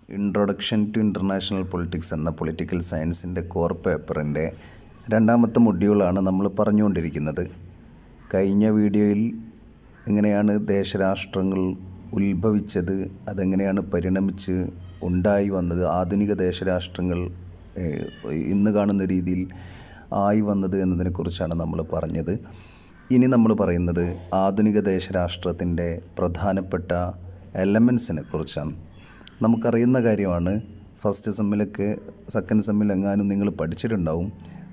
introduction to international politics എന്ന political സയൻസിൻ്റെ core പേപ്പറിൻ്റെ രണ്ടാമത്തെ മൊഡ്യൂളാണ് നമ്മൾ പറഞ്ഞുകൊണ്ടിരിക്കുന്നത് കഴിഞ്ഞ വീഡിയോയിൽ എങ്ങനെയാണ് ദേശരാഷ്ട്രങ്ങൾ ഉത്ഭവിച്ചത് അതെങ്ങനെയാണ് പരിണമിച്ച് ഉണ്ടായി വന്നത് ആധുനിക ദേശരാഷ്ട്രങ്ങൾ ഏഹ്, ഇന്ന് കാണുന്ന രീതിയിൽ ആയി വന്നത് എന്നതിനെക്കുറിച്ചാണ് നമ്മൾ പറഞ്ഞത് ഇനി നമ്മൾ പറയുന്നത് ആധുനിക ദേശരാഷ്ട്രത്തിൻ്റെ പ്രധാനപ്പെട്ട എലമെൻസിനെ കുറിച്ചാണ് നമുക്കറിയുന്ന കാര്യമാണ് ഫസ്റ്റ് സെമ്മിലൊക്കെ സെക്കൻഡ് സെമ്മിൽ എങ്ങാനും നിങ്ങൾ പഠിച്ചിട്ടുണ്ടാവും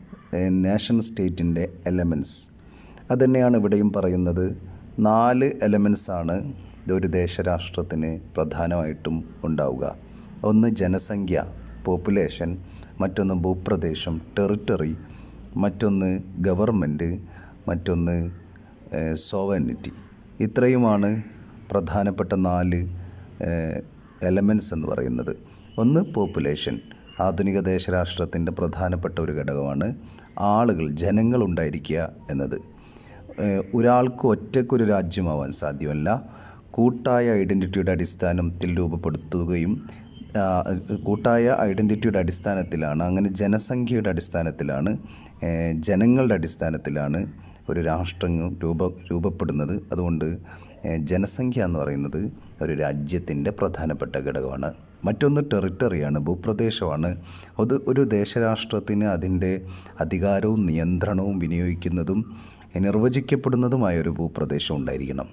നാഷൻ സ്റ്റേറ്റിൻ്റെ എലമെൻസ് അതുതന്നെയാണ് ഇവിടെയും പറയുന്നത് നാല് എലമെൻസ് ആണ് ഒരു ദേശരാഷ്ട്രത്തിന് പ്രധാനമായിട്ടും ഉണ്ടാവുക ഒന്ന് ജനസംഖ്യ പോപ്പുലേഷൻ മറ്റൊന്ന് ഭൂപ്രദേശം ടെറിട്ടറി മറ്റൊന്ന് ഗവൺമെൻറ് മറ്റൊന്ന് സോവനിറ്റി ഇത്രയുമാണ് പ്രധാനപ്പെട്ട നാല് എലമെൻറ്റ്സ് എന്ന് പറയുന്നത് ഒന്ന് പോപ്പുലേഷൻ ആധുനിക ദേശരാഷ്ട്രത്തിൻ്റെ പ്രധാനപ്പെട്ട ഒരു ഘടകമാണ് ആളുകൾ ജനങ്ങളുണ്ടായിരിക്കുക എന്നത് ഏഹ് ഒരാൾക്ക് ഒറ്റയ്ക്കൊരു രാജ്യമാവാൻ സാധ്യമല്ല കൂട്ടായ ഐഡൻറ്റിറ്റിയുടെ അടിസ്ഥാനത്തിൽ രൂപപ്പെടുത്തുകയും ആ, കൂട്ടായ ഐഡൻറ്റിറ്റിയുടെ അടിസ്ഥാനത്തിലാണ് അങ്ങനെ ജനസംഖ്യയുടെ അടിസ്ഥാനത്തിലാണ് ഏഹ് ജനങ്ങളുടെ അടിസ്ഥാനത്തിലാണ് ഒരു രാഷ്ട്രം രൂപ രൂപപ്പെടുന്നത് അതുകൊണ്ട് ഏഹ് ജനസംഖ്യ എന്ന് പറയുന്നത് ഒരു രാജ്യത്തിൻ്റെ പ്രധാനപ്പെട്ട ഘടകമാണ് മറ്റൊന്ന് ടെറിട്ടറിയാണ് ഭൂപ്രദേശമാണ് അത് ഒരു ദേശരാഷ്ട്രത്തിന് അതിൻ്റെ അധികാരവും നിയന്ത്രണവും വിനിയോഗിക്കുന്നതും നിർവചിക്കപ്പെടുന്നതുമായ ഒരു ഭൂപ്രദേശം ഉണ്ടായിരിക്കണം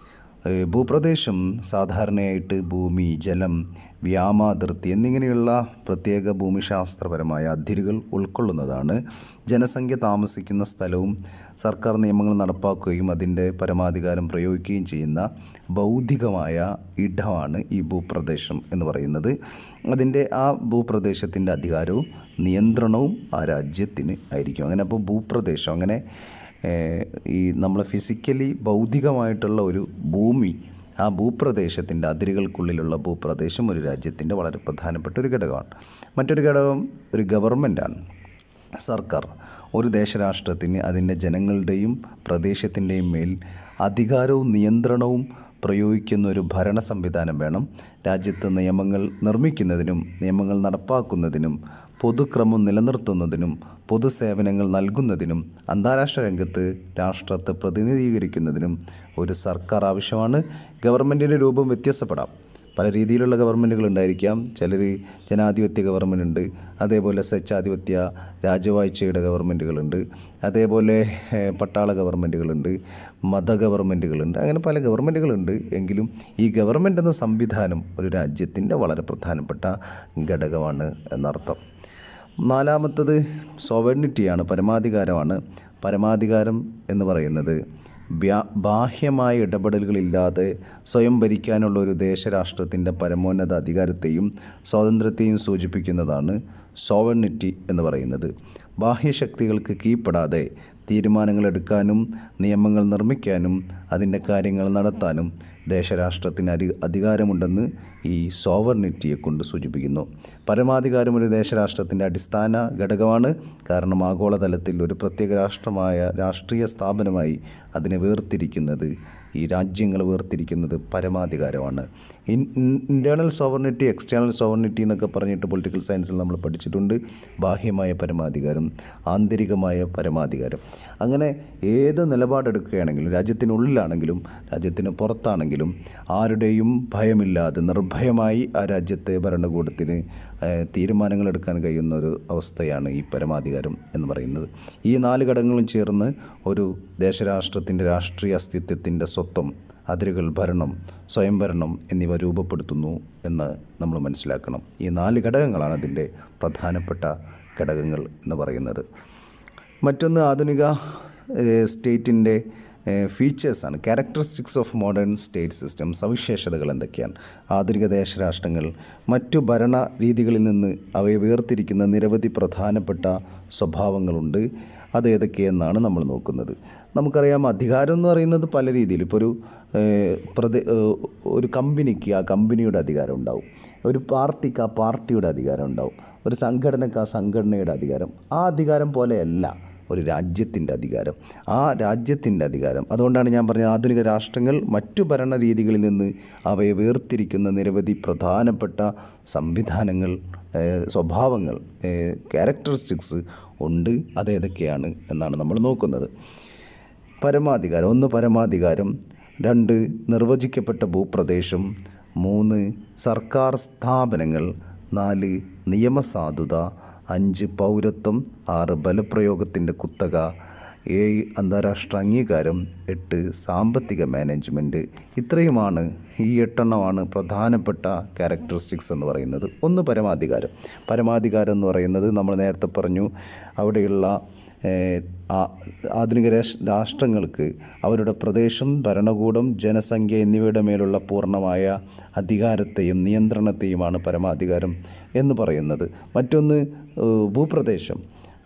ഏഹ് ഭൂപ്രദേശം സാധാരണയായിട്ട് ഭൂമി ജലം വ്യാമാതിർത്തി എന്നിങ്ങനെയുള്ള പ്രത്യേക ഭൂമിശാസ്ത്രപരമായ അതിരുകൾ ഉൾക്കൊള്ളുന്നതാണ് ജനസംഖ്യ താമസിക്കുന്ന സ്ഥലവും സർക്കാർ നിയമങ്ങൾ നടപ്പാക്കുകയും അതിൻ്റെ പരമാധികാരം പ്രയോഗിക്കുകയും ചെയ്യുന്ന ബൗദ്ധികമായ ഇടമാണ് ഈ ഭൂപ്രദേശം എന്ന് പറയുന്നത് അതിൻ്റെ ആ ഭൂപ്രദേശത്തിൻ്റെ അധികാരവും നിയന്ത്രണവും ആ രാജ്യത്തിന് ആയിരിക്കും അങ്ങനെ അപ്പോൾ ഭൂപ്രദേശം അങ്ങനെ ഏഹ് ഈ നമ്മൾ ഫിസിക്കലി ഭൗതികമായിട്ടുള്ള ഒരു ഭൂമി ആ ഭൂപ്രദേശത്തിൻ്റെ അതിരുകൾക്കുള്ളിലുള്ള ഭൂപ്രദേശം ഒരു രാജ്യത്തിൻ്റെ വളരെ പ്രധാനപ്പെട്ട ഒരു ഘടകമാണ് മറ്റൊരു ഘടകം ഒരു ഗവൺമെൻറ്റാണ് സർക്കാർ ഒരു ദേശരാഷ്ട്രത്തിന് അതിൻ്റെ ജനങ്ങളുടെയും പ്രദേശത്തിൻ്റെയും മേൽ അധികാരവും നിയന്ത്രണവും പ്രയോഗിക്കുന്ന ഒരു ഭരണ സംവിധാനം വേണം രാജ്യത്ത് നിയമങ്ങൾ നിർമ്മിക്കുന്നതിനും നിയമങ്ങൾ നടപ്പാക്കുന്നതിനും പൊതുക്രമം നിലനിർത്തുന്നതിനും പൊതുസേവനങ്ങൾ നൽകുന്നതിനും അന്താരാഷ്ട്ര രംഗത്ത് രാഷ്ട്രത്തെ പ്രതിനിധീകരിക്കുന്നതിനും ഒരു സർക്കാർ ആവശ്യമാണ് ഗവൺമെൻറ്റിൻ്റെ രൂപം വ്യത്യസ്തപ്പെടാം പല രീതിയിലുള്ള ഗവൺമെൻറ്റുകൾ ഉണ്ടായിരിക്കാം ചിലർ ജനാധിപത്യ ഗവൺമെൻറ് ഉണ്ട് അതേപോലെ സ്വച്ഛാധിപത്യ രാജവാഴ്ചയുടെ ഗവൺമെൻറ്റുകളുണ്ട് അതേപോലെ ഏഹ്, പട്ടാള ഗവൺമെൻറ്റുകളുണ്ട് മത ഗവൺമെൻറ്റുകളുണ്ട് അങ്ങനെ പല ഗവൺമെൻറ്റുകളുണ്ട് എങ്കിലും ഈ ഗവൺമെൻറ് എന്ന സംവിധാനം ഒരു രാജ്യത്തിൻ്റെ വളരെ പ്രധാനപ്പെട്ട ഘടകമാണ് എന്നർത്ഥം നാലാമത്തത് സോവറിനിറ്റിയാണ് പരമാധികാരമാണ് പരമാധികാരം എന്ന് പറയുന്നത് വ്യാ- ബാഹ്യമായ ഇടപെടലുകളില്ലാതെ സ്വയം ഭരിക്കാനുള്ള ഒരു ദേശരാഷ്ട്രത്തിൻ്റെ പരമോന്നത അധികാരത്തെയും സ്വാതന്ത്ര്യത്തെയും സൂചിപ്പിക്കുന്നതാണ് സോവറിനിറ്റി എന്ന് പറയുന്നത് ബാഹ്യശക്തികൾക്ക് കീഴ്പ്പെടാതെ തീരുമാനങ്ങൾ എടുക്കാനും നിയമങ്ങൾ നിർമ്മിക്കാനും അതിൻ്റെ കാര്യങ്ങൾ നടത്താനും ദേശരാഷ്ട്രത്തിന് അരി അധികാരമുണ്ടെന്ന് ഈ സോവർണിറ്റിയെ കൊണ്ട് സൂചിപ്പിക്കുന്നു പരമാധികാരം ഒരു ദേശരാഷ്ട്രത്തിൻ്റെ അടിസ്ഥാന ഘടകമാണ് കാരണം ആഗോളതലത്തിൽ ഒരു പ്രത്യേക രാഷ്ട്രമായ രാഷ്ട്രീയ സ്ഥാപനമായി അതിനെ വേർതിരിക്കുന്നത് ഈ രാജ്യങ്ങൾ വേർതിരിക്കുന്നത് പരമാധികാരമാണ് in internal sovereignty external sovereignty എന്നൊക്കെ പറഞ്ഞിട്ട് പൊളിറ്റിക്കൽ സയൻസിൽ നമ്മൾ പഠിച്ചിട്ടുണ്ട് ബാഹ്യമായ പരമാധികാരം ആന്തരികമായ പരമാധികാരം അങ്ങനെ ഏത് നിലപാടെടുക്കുകയാണെങ്കിലും രാജ്യത്തിനുള്ളിലാണെങ്കിലും രാജ്യത്തിന് പുറത്താണെങ്കിലും ആരുടെയും ഭയമില്ലാതെ നിർഭയമായി ആ രാജ്യത്തെ ഭരണകൂടത്തിന് ഏഹ്, തീരുമാനങ്ങൾ എടുക്കാൻ കഴിയുന്ന ഒരു അവസ്ഥയാണ് ഈ പരമാധികാരം എന്ന് പറയുന്നത് ഈ നാല് ഘടകങ്ങളും ചേർന്ന് ഒരു ദേശരാഷ്ട്രത്തിൻ്റെ രാഷ്ട്രീയ അസ്തിത്വത്തിൻ്റെ സ്വത്വം അതിരുകൾ ഭരണം സ്വയംഭരണം എന്നിവ രൂപപ്പെടുത്തുന്നു എന്ന് നമ്മൾ മനസ്സിലാക്കണം ഈ നാല് ഘടകങ്ങളാണ് അതിൻ്റെ പ്രധാനപ്പെട്ട ഘടകങ്ങൾ എന്ന് പറയുന്നത് മറ്റൊന്ന് ആധുനിക സ്റ്റേറ്റിൻ്റെ ഫീച്ചേഴ്സാണ് characteristics of modern state system സവിശേഷതകൾ എന്തൊക്കെയാണ് ആധുനിക ദേശരാഷ്ട്രങ്ങൾ മറ്റു ഭരണ രീതികളിൽ നിന്ന് അവയെ വേർതിരിക്കുന്ന നിരവധി പ്രധാനപ്പെട്ട സ്വഭാവങ്ങളുണ്ട് അത് ഏതൊക്കെയെന്നാണ് നമ്മൾ നോക്കുന്നത് നമുക്കറിയാം അധികാരം എന്ന് പറയുന്നത് പല രീതിയിൽ ഇപ്പോൾ ഒരു ഏഹ്, പ്രദേ ഏഹ്, ഒരു കമ്പനിക്ക് ആ കമ്പനിയുടെ അധികാരം ഉണ്ടാവും ഒരു പാർട്ടിക്ക് ആ പാർട്ടിയുടെ അധികാരം ഉണ്ടാവും ഒരു സംഘടനക്ക് ആ സംഘടനയുടെ അധികാരം ആ അധികാരം പോലെയല്ല ഒരു രാജ്യത്തിൻ്റെ അധികാരം ആ രാജ്യത്തിൻ്റെ അധികാരം അതുകൊണ്ടാണ് ഞാൻ പറഞ്ഞത് ആധുനിക രാഷ്ട്രങ്ങൾ മറ്റു ഭരണ രീതികളിൽ നിന്ന് അവയെ വേർതിരിക്കുന്ന നിരവധി പ്രധാനപ്പെട്ട സംവിധാനങ്ങൾ ഏഹ്, സ്വഭാവങ്ങൾ ക്യാരക്ടറിസ്റ്റിക്സ് ഉണ്ട് അതേതൊക്കെയാണ് എന്നാണ് നമ്മൾ നോക്കുന്നത് പരമാധികാരം ഒന്ന് പരമാധികാരം രണ്ട് നിർവചിക്കപ്പെട്ട ഭൂപ്രദേശം മൂന്ന് സർക്കാർ സ്ഥാപനങ്ങൾ നാല് നിയമസാധുത അഞ്ച് പൗരത്വം ആറ് ബലപ്രയോഗത്തിൻ്റെ കുത്തക ഏഴ് അന്താരാഷ്ട്ര അംഗീകാരം എട്ട് സാമ്പത്തിക മാനേജ്മെൻറ്റ് ഇത്രയുമാണ് ഈ എട്ടെണ്ണമാണ് പ്രധാനപ്പെട്ട ക്യാരക്ടറിസ്റ്റിക്സ് എന്ന് പറയുന്നത് ഒന്ന് പരമാധികാരം പരമാധികാരം എന്ന് പറയുന്നത് നമ്മൾ നേരത്തെ പറഞ്ഞു അവിടെയുള്ള ഏഹ്, ആ- ആധുനിക രാഷ്- രാഷ്ട്രങ്ങൾക്ക് അവരുടെ പ്രദേശം ഭരണകൂടം ജനസംഖ്യ എന്നിവയുടെ മേലുള്ള പൂർണ്ണമായ അധികാരത്തെയും നിയന്ത്രണത്തെയുമാണ് പരമാധികാരം എന്ന് പറയുന്നത് മറ്റൊന്ന് ഏഹ്, ഭൂപ്രദേശം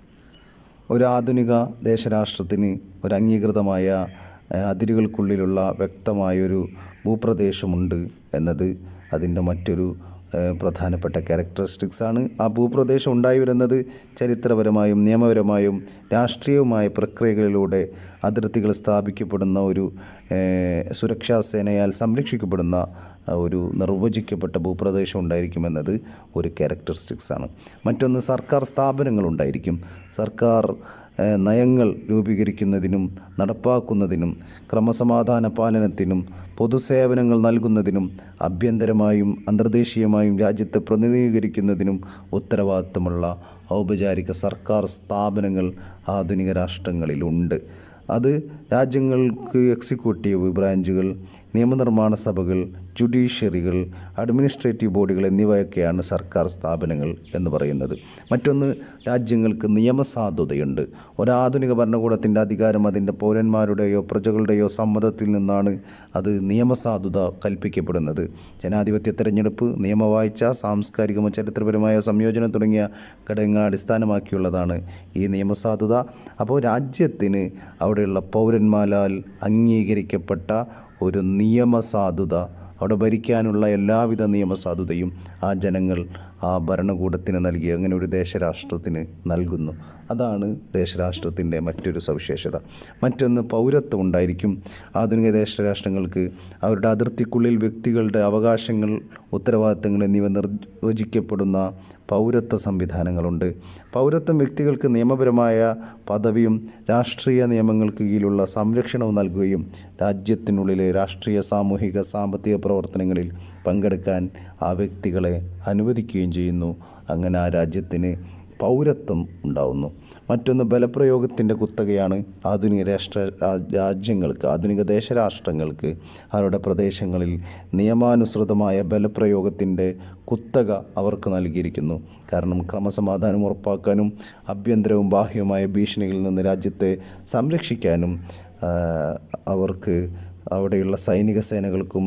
ഒരു ആധുനിക ദേശരാഷ്ട്രത്തിന് ഒരു അംഗീകൃതമായ ഏഹ്, അതിരുകൾക്കുള്ളിലുള്ള വ്യക്തമായൊരു ഭൂപ്രദേശമുണ്ട് എന്നത് അതിൻ്റെ മറ്റൊരു ഏഹ്, പ്രധാനപ്പെട്ട ക്യാരക്ടറിസ്റ്റിക്സ് ആണ് ആ ഭൂപ്രദേശം ഉണ്ടായി വരുന്നത് ചരിത്രപരമായും നിയമപരമായും രാഷ്ട്രീയവുമായ പ്രക്രിയകളിലൂടെ അതിർത്തികൾ സ്ഥാപിക്കപ്പെടുന്ന ഒരു ഏഹ്, സുരക്ഷാ സേനയാൽ സംരക്ഷിക്കപ്പെടുന്ന ആ, ഒരു നിർവചിക്കപ്പെട്ട ഭൂപ്രദേശം ഉണ്ടായിരിക്കുമെന്നത് ഒരു ക്യാരക്ടറിസ്റ്റിക്സ് ആണ് മറ്റൊന്ന് സർക്കാർ സ്ഥാപനങ്ങൾ ഉണ്ടായിരിക്കും സർക്കാർ ഏഹ്, നയങ്ങൾ രൂപീകരിക്കുന്നതിനും നടപ്പാക്കുന്നതിനും ക്രമസമാധാന പാലനത്തിനും പൊതുസേവനങ്ങൾ നൽകുന്നതിനും ആഭ്യന്തരമായും അന്തർദേശീയമായും രാജ്യത്തെ പ്രതിനിധീകരിക്കുന്നതിനും ഉത്തരവാദിത്തമുള്ള ഔപചാരിക സർക്കാർ സ്ഥാപനങ്ങൾ ആധുനിക രാഷ്ട്രങ്ങളിലുണ്ട് അത് രാജ്യങ്ങൾക്ക് എക്സിക്യൂട്ടീവ് ബ്രാഞ്ചുകൾ നിയമനിർമ്മാണ സഭകൾ ജുഡീഷ്യറികൾ അഡ്മിനിസ്ട്രേറ്റീവ് ബോഡികൾ എന്നിവയൊക്കെയാണ് സർക്കാർ സ്ഥാപനങ്ങൾ എന്ന് പറയുന്നത് മറ്റൊന്ന് രാജ്യങ്ങൾക്ക് നിയമസാധുതയുണ്ട് ഒരാധുനിക ഭരണകൂടത്തിൻ്റെ അധികാരം അതിൻ്റെ പൗരന്മാരുടെയോ പ്രജകളുടെയോ സമ്മതത്തിൽ നിന്നാണ് അത് നിയമസാധുത കൽപ്പിക്കപ്പെടുന്നത് ജനാധിപത്യ തെരഞ്ഞെടുപ്പ് നിയമവാഴ്ച സാംസ്കാരികമോ ചരിത്രപരമായ സംയോജനം തുടങ്ങിയ ഘടകങ്ങൾ അടിസ്ഥാനമാക്കിയുള്ളതാണ് ഈ നിയമസാധുത അപ്പോൾ രാജ്യത്തിന് അവിടെയുള്ള പൗരന്മാരാൽ അംഗീകരിക്കപ്പെട്ട ഒരു നിയമസാധുത അവിടെ ഭരിക്കാനുള്ള എല്ലാവിധ നിയമസാധുതയും ആ ജനങ്ങൾ ആ ഭരണകൂടത്തിന് നൽകി അങ്ങനെ ഒരു ദേശരാഷ്ട്രത്തിന് നൽകുന്നു അതാണ് ദേശരാഷ്ട്രത്തിൻ്റെ മറ്റൊരു സവിശേഷത മറ്റൊന്ന് പൗരത്വം ഉണ്ടായിരിക്കും ആധുനിക ദേശരാഷ്ട്രങ്ങൾക്ക് അവരുടെ അതിർത്തിക്കുള്ളിൽ വ്യക്തികളുടെ അവകാശങ്ങൾ ഉത്തരവാദിത്തങ്ങൾ എന്നിവ നിർവചിക്കപ്പെടുന്ന പൗരത്വ സംവിധാനങ്ങളുണ്ട് പൗരത്വം വ്യക്തികൾക്ക് നിയമപരമായ പദവിയും രാഷ്ട്രീയ നിയമങ്ങൾക്ക് കീഴിലുള്ള സംരക്ഷണവും നൽകുകയും രാജ്യത്തിനുള്ളിലെ രാഷ്ട്രീയ സാമൂഹിക സാമ്പത്തിക പ്രവർത്തനങ്ങളിൽ പങ്കെടുക്കാൻ ആ വ്യക്തികളെ അനുവദിക്കുകയും ചെയ്യുന്നു അങ്ങനെ ആ രാജ്യത്തിന് പൗരത്വം ഉണ്ടാവുന്നു മറ്റൊന്ന് ബലപ്രയോഗത്തിൻ്റെ കുത്തകയാണ് ആധുനിക രാഷ്ട്ര രാ- രാജ്യങ്ങൾക്ക് ആധുനിക ദേശരാഷ്ട്രങ്ങൾക്ക് അവരുടെ പ്രദേശങ്ങളിൽ നിയമാനുസൃതമായ ബലപ്രയോഗത്തിൻ്റെ കുത്തക അവർക്ക് നൽകിയിരിക്കുന്നു കാരണം ക്രമസമാധാനം ഉറപ്പാക്കാനും ആഭ്യന്തരവും ബാഹ്യവുമായ ഭീഷണികളിൽ നിന്ന് രാജ്യത്തെ സംരക്ഷിക്കാനും ആ, അവർക്ക് അവിടെയുള്ള സൈനിക സേനകൾക്കും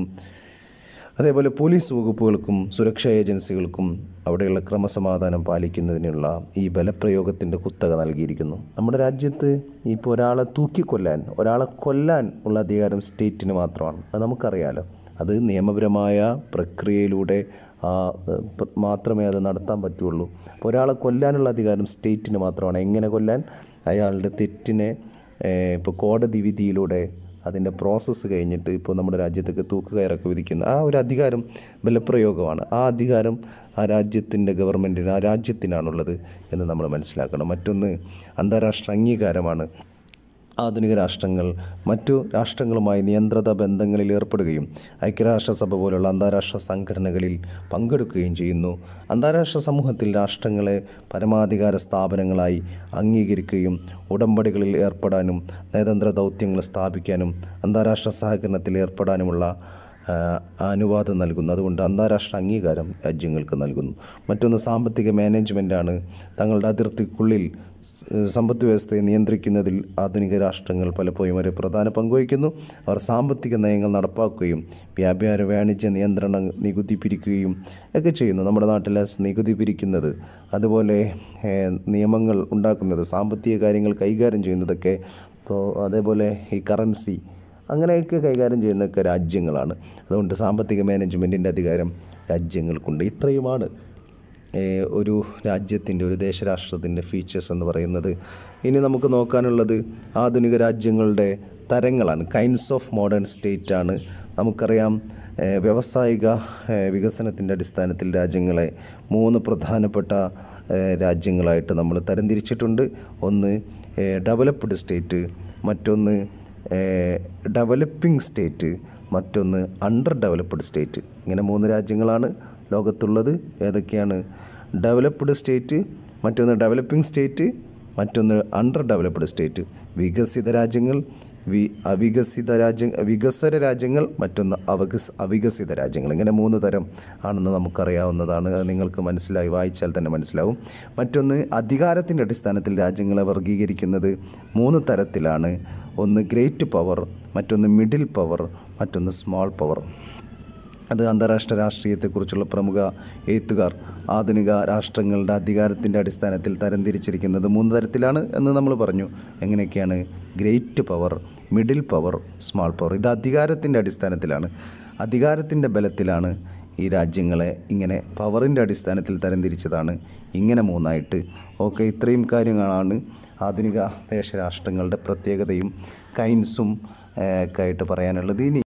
അതേപോലെ പോലീസ് വകുപ്പുകൾക്കും സുരക്ഷാ ഏജൻസികൾക്കും അവിടെയുള്ള ക്രമസമാധാനം പാലിക്കുന്നതിനുള്ള ഈ ബലപ്രയോഗത്തിൻ്റെ കുത്തക നൽകിയിരിക്കുന്നു നമ്മുടെ രാജ്യത്ത് ഇപ്പോൾ ഒരാളെ തൂക്കിക്കൊല്ലാൻ ഒരാളെ കൊല്ലാൻ ഉള്ള അധികാരം സ്റ്റേറ്റിന് മാത്രമാണ് അത് നമുക്കറിയാലോ അത് നിയമപരമായ പ്രക്രിയയിലൂടെ ആ, ഏഹ്, പ- മാത്രമേ അത് നടത്താൻ പറ്റുള്ളൂ അപ്പോൾ ഒരാളെ കൊല്ലാനുള്ള അധികാരം സ്റ്റേറ്റിന് മാത്രമാണ് എങ്ങനെ കൊല്ലാൻ അയാളുടെ തെറ്റിനെ ഏഹ്, ഇപ്പോൾ കോടതി വിധിയിലൂടെ അതിൻ്റെ പ്രോസസ്സ് കഴിഞ്ഞിട്ട് ഇപ്പോൾ നമ്മുടെ രാജ്യത്തൊക്കെ തൂക്കുകയറൊക്കെ വിധിക്കുന്ന ആ ഒരു അധികാരം ബലപ്രയോഗമാണ് ആ അധികാരം ആ രാജ്യത്തിൻ്റെ ഗവൺമെൻറ്റിന് ആ രാജ്യത്തിനാണുള്ളത് എന്ന് നമ്മൾ മനസ്സിലാക്കണം മറ്റൊന്ന് അന്താരാഷ്ട്ര അംഗീകാരമാണ് ആധുനിക രാഷ്ട്രങ്ങൾ മറ്റു രാഷ്ട്രങ്ങളുമായി നിയന്ത്രിത ബന്ധങ്ങളിൽ ഏർപ്പെടുകയും ഐക്യരാഷ്ട്രസഭ പോലുള്ള അന്താരാഷ്ട്ര സംഘടനകളിൽ പങ്കെടുക്കുകയും ചെയ്യുന്നു അന്താരാഷ്ട്ര സമൂഹത്തിൽ രാഷ്ട്രങ്ങളെ പരമാധികാര സ്ഥാപനങ്ങളായി അംഗീകരിക്കുകയും ഉടമ്പടികളിൽ ഏർപ്പെടാനും നയതന്ത്ര ദൗത്യങ്ങൾ സ്ഥാപിക്കാനും അന്താരാഷ്ട്ര സഹകരണത്തിൽ ഏർപ്പെടാനുമുള്ള ആ, അനുവാദം നൽകുന്നു അതുകൊണ്ട് അന്താരാഷ്ട്ര അംഗീകാരം രാജ്യങ്ങൾക്ക് നൽകുന്നു മറ്റൊന്ന് സാമ്പത്തിക മാനേജ്മെൻറ്റാണ് തങ്ങളുടെ അതിർത്തിക്കുള്ളിൽ സ് സമ്പദ് വ്യവസ്ഥയെ നിയന്ത്രിക്കുന്നതിൽ ആധുനിക രാഷ്ട്രങ്ങൾ പലപ്പോഴും ഒരു പ്രധാന പങ്കുവഹിക്കുന്നു അവർ സാമ്പത്തിക നയങ്ങൾ നടപ്പാക്കുകയും വ്യാപാര വാണിജ്യ നിയന്ത്രണ നികുതി പിരിക്കുകയും ഒക്കെ ചെയ്യുന്നു നമ്മുടെ നാട്ടിലെ നികുതി പിരിക്കുന്നത് അതുപോലെ ഏഹ്, നിയമങ്ങൾ ഉണ്ടാക്കുന്നത് സാമ്പത്തിക കാര്യങ്ങൾ കൈകാര്യം ചെയ്യുന്നതൊക്കെ ഇപ്പോൾ അതേപോലെ ഈ കറൻസി അങ്ങനെയൊക്കെ കൈകാര്യം ചെയ്യുന്നതൊക്കെ രാജ്യങ്ങളാണ് അതുകൊണ്ട് സാമ്പത്തിക മാനേജ്മെൻറ്റിൻ്റെ അധികാരം രാജ്യങ്ങൾക്കുണ്ട് ഇത്രയുമാണ് ഏഹ്, ഒരു രാജ്യത്തിൻ്റെ ഒരു ദേശരാഷ്ട്രത്തിൻ്റെ ഫീച്ചേഴ്സ് എന്ന് പറയുന്നത് ഇനി നമുക്ക് നോക്കാനുള്ളത് ആധുനിക രാജ്യങ്ങളുടെ തരങ്ങളാണ് കൈൻഡ്സ് ഓഫ് മോഡേൺ സ്റ്റേറ്റ് ആണ് നമുക്കറിയാം ഏഹ്, വ്യാവസായിക ഏഹ്, വികസനത്തിൻ്റെ അടിസ്ഥാനത്തിൽ രാജ്യങ്ങളെ മൂന്ന് പ്രധാനപ്പെട്ട ഏഹ്, രാജ്യങ്ങളായിട്ട് നമ്മൾ തരംതിരിച്ചിട്ടുണ്ട് ഒന്ന് ഡെവലപ്ഡ് സ്റ്റേറ്റ് മറ്റൊന്ന് ഡെവലപ്പിംഗ് സ്റ്റേറ്റ് മറ്റൊന്ന് അണ്ടർ ഡെവലപ്ഡ് സ്റ്റേറ്റ് ഇങ്ങനെ മൂന്ന് രാജ്യങ്ങളാണ് ലോകത്തുള്ളത് ഏതൊക്കെയാണ് ഡെവലപ്ഡ് സ്റ്റേറ്റ് മറ്റൊന്ന് ഡെവലപ്പിംഗ് സ്റ്റേറ്റ് മറ്റൊന്ന് അണ്ടർ ഡെവലപ്ഡ് സ്റ്റേറ്റ് വികസിത രാജ്യങ്ങൾ വി അവികസിത രാജ്യ വികസ്വര രാജ്യങ്ങൾ മറ്റൊന്ന് അവകസ് അവികസിത രാജ്യങ്ങൾ ഇങ്ങനെ മൂന്ന് തരം ആണെന്ന് നമുക്കറിയാവുന്നതാണ് അത് നിങ്ങൾക്ക് മനസ്സിലായി വായിച്ചാൽ തന്നെ മനസ്സിലാവും മറ്റൊന്ന് അധികാരത്തിൻ്റെ അടിസ്ഥാനത്തിൽ രാജ്യങ്ങളെ വർഗീകരിക്കുന്നത് മൂന്ന് തരത്തിലാണ് ഒന്ന് ഗ്രേറ്റ് പവർ മറ്റൊന്ന് മിഡിൽ പവർ മറ്റൊന്ന് സ്മോൾ പവർ അത് അന്താരാഷ്ട്ര രാഷ്ട്രീയത്തെക്കുറിച്ചുള്ള പ്രമുഖ എഴുത്തുകാർ ആധുനിക രാഷ്ട്രങ്ങളുടെ അധികാരത്തിൻ്റെ അടിസ്ഥാനത്തിൽ തരംതിരിച്ചിരിക്കുന്നത് മൂന്ന് തരത്തിലാണ് എന്ന് നമ്മൾ പറഞ്ഞു എങ്ങനെയൊക്കെയാണ് great power middle power small power ഇത് അധികാരത്തിൻ്റെ അടിസ്ഥാനത്തിലാണ് അധികാരത്തിൻ്റെ ബലത്തിലാണ് ഈ രാജ്യങ്ങളെ ഇങ്ങനെ പവറിൻ്റെ അടിസ്ഥാനത്തിൽ തരംതിരിച്ചതാണ് ഇങ്ങനെ മൂന്നായിട്ട് ഓക്കെ ഇത്രയും കാര്യങ്ങളാണ് ആധുനിക ദേശരാഷ്ട്രങ്ങളുടെ പ്രത്യേകതയും കൈൻസും ഒക്കെ ആയിട്ട് പറയാനുള്ളത് ഇനി